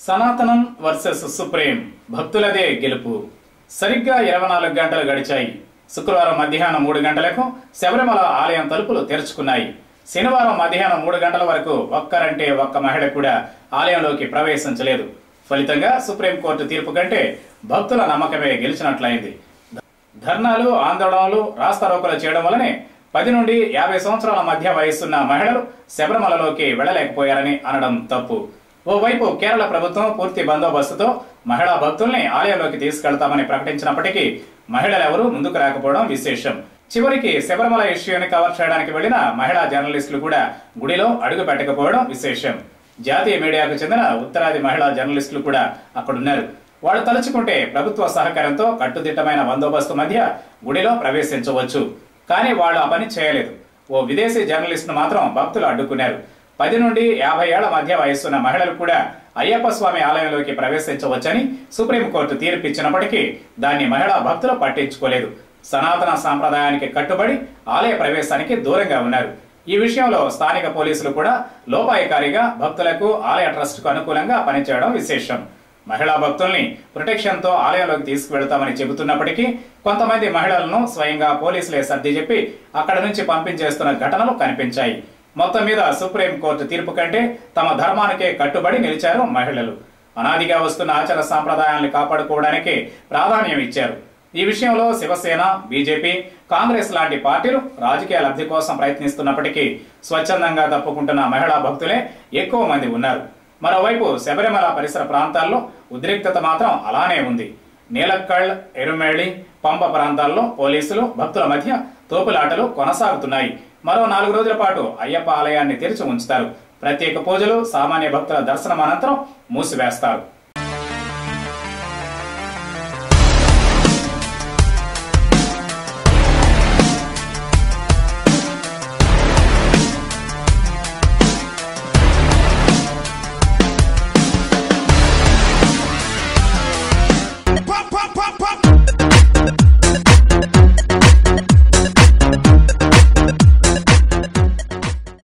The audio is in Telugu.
సనాతనం వర్సెస్ సుప్రీం భక్తులదే గెలుపు సరిగ్గా ఇరవై నాలుగు గంటలు గడిచాయి శుక్రవారం మధ్యాహ్నం మూడు గంటలకు శబరిమల ఆలయం తలుపులు తెరుచుకున్నాయి శనివారం మధ్యాహ్నం మూడు గంటల వరకు ఒక్కరంటే ఒక్క మహిళ కూడా ఆలయంలోకి ప్రవేశించలేదు ఫలితంగా సుప్రీంకోర్టు తీర్పు కంటే భక్తుల నమ్మకమే గెలిచినట్లయింది ధర్నాలు ఆందోళనలు రాస్తారోకలు చేయడం వల్లనే పది నుండి యాభై సంవత్సరాల మధ్య వయస్సున్న మహిళలు శబరిమలలోకి వెళ్లలేకపోయారని అనడం తప్పు ఓవైపు కేరళ ప్రభుత్వం పూర్తి బందోబస్తుతో మహిళా భక్తుల్ని ఆలయంలోకి తీసుకెళ్తామని ప్రకటించినప్పటికీ మహిళలెవరూ ముందుకు రాకపోవడం విశేషం చివరికి శబరిమల ఇష్యూని కవర్ చేయడానికి వెళ్లిన మహిళా జర్నలిస్టులు కూడా గుడిలో అడుగు పెట్టకపోవడం విశేషం జాతీయ మీడియాకు చెందిన ఉత్తరాది మహిళా జర్నలిస్టులు కూడా అక్కడున్నారు వాళ్ళు తలుచుకుంటే ప్రభుత్వ సహకారంతో కట్టుదిట్టమైన బందోబస్తు మధ్య గుడిలో ప్రవేశించవచ్చు కానీ వాళ్ళు ఆ పని చేయలేదు ఓ విదేశీ జర్నలిస్టును మాత్రం భక్తులు అడ్డుకున్నారు పది నుండి యాభై ఏళ్ల మధ్య వయస్సున్న మహిళలు కూడా అయ్యప్ప స్వామి ఆలయంలోకి ప్రవేశించవచ్చని సుప్రీంకోర్టు తీర్పు ఇచ్చినప్పటికీ దాన్ని మహిళా భక్తులు పట్టించుకోలేదు సనాతన సాంప్రదాయానికి కట్టుబడి ఆలయ ప్రవేశానికి దూరంగా ఉన్నారు ఈ విషయంలో స్థానిక పోలీసులు కూడా లోపాయకారిగా భక్తులకు ఆలయ ట్రస్టుకు అనుకూలంగా పనిచేయడం విశేషం మహిళా భక్తుల్ని ప్రొటెక్షన్ తో ఆలయంలోకి తీసుకువెళ్తామని చెబుతున్నప్పటికీ కొంతమంది మహిళలను స్వయంగా పోలీసులే సర్ది చెప్పి అక్కడ నుంచి పంపించేస్తున్న ఘటనలు కనిపించాయి మొత్తం మీద సుప్రీం కోర్టు తీర్పు కంటే తమ ధర్మానికే కట్టుబడి నిలిచారు మహిళలు అనాదిగా వస్తున్న ఆచార సాంప్రదాయాల్ని కాపాడుకోవడానికి ప్రాధాన్యం ఇచ్చారు ఈ విషయంలో శివసేన బీజేపీ కాంగ్రెస్ లాంటి పార్టీలు రాజకీయ లబ్ధి కోసం ప్రయత్నిస్తున్నప్పటికీ స్వచ్ఛందంగా తప్పుకుంటున్న మహిళా భక్తులే ఎక్కువ మంది ఉన్నారు మరోవైపు శబరిమల పరిసర ప్రాంతాల్లో ఉద్రిక్తత మాత్రం అలానే ఉంది నీలక్కల్ ఎరుమేళి పంప ప్రాంతాల్లో పోలీసులు భక్తుల మధ్య తోపులాటలు కొనసాగుతున్నాయి మరో నాలుగు రోజుల పాటు అయ్యప్ప ఆలయాన్ని తెరిచి ఉంచుతారు ప్రత్యేక పూజలు సామాన్య భక్తుల దర్శనం అనంతరం మూసివేస్తారు